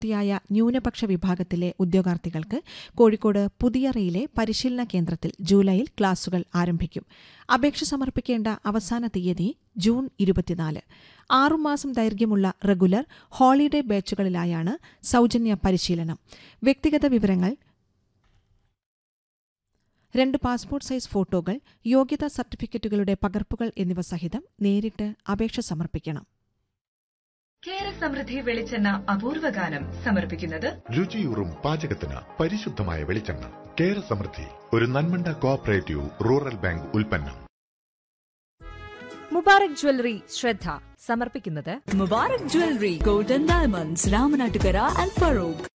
യായ ന്യൂനപക്ഷ വിഭാഗത്തിലെ ഉദ്യോഗാർത്ഥികൾക്ക് കോഴിക്കോട് പുതിയറയിലെ പരിശീലന കേന്ദ്രത്തിൽ ജൂലൈയിൽ ക്ലാസുകൾ ആരംഭിക്കും അപേക്ഷ സമർപ്പിക്കേണ്ട അവസാന തീയതി ജൂൺ ഇരുപത്തിനാല് ആറുമാസം ദൈർഘ്യമുള്ള റെഗുലർ ഹോളിഡേ ബാച്ചുകളിലായാണ് സൗജന്യ പരിശീലനം വ്യക്തിഗത വിവരങ്ങൾ രണ്ട് പാസ്പോർട്ട് സൈസ് ഫോട്ടോകൾ യോഗ്യതാ സർട്ടിഫിക്കറ്റുകളുടെ പകർപ്പുകൾ എന്നിവ സഹിതം നേരിട്ട് അപേക്ഷ സമർപ്പിക്കണം കേര സമൃദ്ധി വെളിച്ചെണ്ണ അപൂർവ ഗാനം സമർപ്പിക്കുന്നത് രുചിയൂറും പാചകത്തിന് പരിശുദ്ധമായ വെളിച്ചെണ്ണ കേര സമൃദ്ധി ഒരു നന്മണ്ട കോഓപ്പറേറ്റീവ് റൂറൽ ബാങ്ക് ഉൽപ്പന്നം മുബാറക് ജ്വല്ലറി ശ്രദ്ധ സമർപ്പിക്കുന്നത് Mubarak Jewelry, Golden Diamonds, Ramanattukara and Farouk.